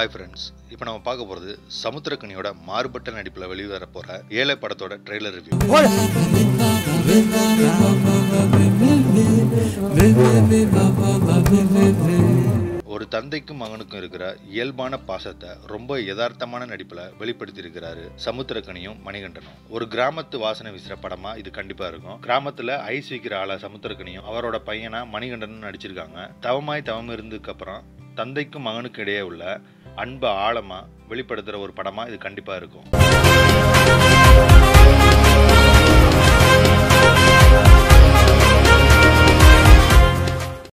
hi friends இப்போ நம்ம பார்க்க போகிறது சமுத்திரக்கனியோட மாறுபட்ட நடிப்பில் வெளிவர போகிற ஏழை படத்தோட ட்ரெய்லர் ரிவ்யூ ஒரு தந்தைக்கும் மகனுக்கும் இருக்கிற இயல்பான பாசத்தை ரொம்ப யதார்த்தமான நடிப்பில் வெளிப்படுத்தியிருக்கிறாரு சமுத்திரக்கனியும் மணிகண்டனும் ஒரு கிராமத்து வாசனை வீசுற படமா இது கண்டிப்பா இருக்கும் கிராமத்துல ஐஸ் விற்கிற ஆளா சமுத்திரக்கனியும் அவரோட பையனா மணிகண்டனும் நடிச்சிருக்காங்க தவமாய் தவம் இருந்ததுக்கு அப்புறம் தந்தைக்கும் மகனுக்கும் இடையே உள்ள அன்பை ஆழமா வெளிப்படுத்துற ஒரு படமா இது கண்டிப்பா இருக்கும்